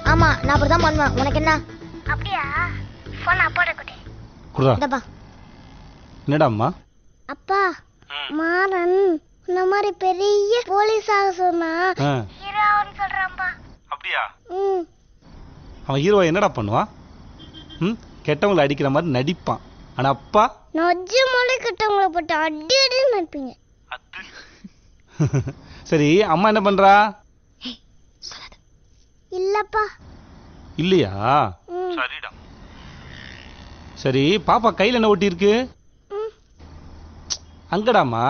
ஆமா நான் அப்படிதான் பண்ணுவேன் உனக்கு என்ன அப்படியா போன் அப்பாட்ட கொடு குடுறா இந்தப்பா என்னடா அம்மா அப்பா மாறன் இந்த மாதிரி பெரிய போலீஸ் ஆக சொன்னா ஆ. ஹீரோன்னு சொல்றான்பா அப்படியா ம் அவன் ஹீரோ என்னடா பண்ணுவான் ம் கெட்டவங்களை அடிக்கிற மாதிரி நடிப்பான் ஆனா அப்பா நொஜ்ஜு மொழி கிட்டவங்கள போட்டு அடி அடி நினைப்பீங்க சரி அம்மா என்ன பண்றா இல்லப்பா இல்லையா ம் சரிடா சரி பாப்பா கையில என்ன ஒட்டி இருக்கு ம். அங்கடாமா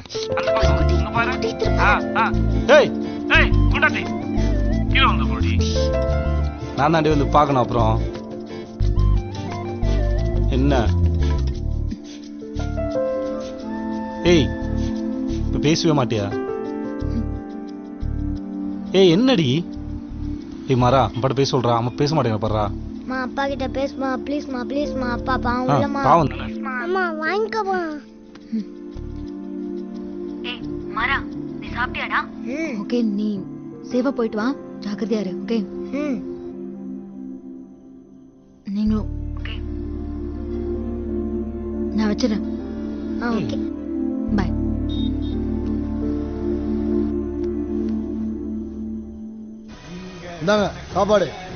ஏய் ஏய் குண்டாட்டி கீழே வந்து போடி நான் தாண்டி வந்து பார்க்கணும் அப்புறம் என்ன ஏய் இப்ப பேசவே மாட்டியா ஏய் என்னடி ஏய் மாறா அப்பாட்ட பேச சொல்றா அம்மா பேச மாட்டேங்க பாடுறா மா அப்பா கிட்ட பேசுமா ப்ளீஸ்மா ப்ளீஸ்மா அப்பா பாவம் ஆ, இல்லம்மா பாவம் தானே அம்மா வாங்கிக்கப்பா ஏய் மாறா நீ சாப்பிட்டியாடா ம் ஓகே நீ சேவா போயிட்டு வா ஜாக்கிரதையா இரு ஓகே ம் நீங்களும் ஓகே நான் வச்சிடறேன் ஆ ஓகே பாய் இந்தாங்க சாப்பாடு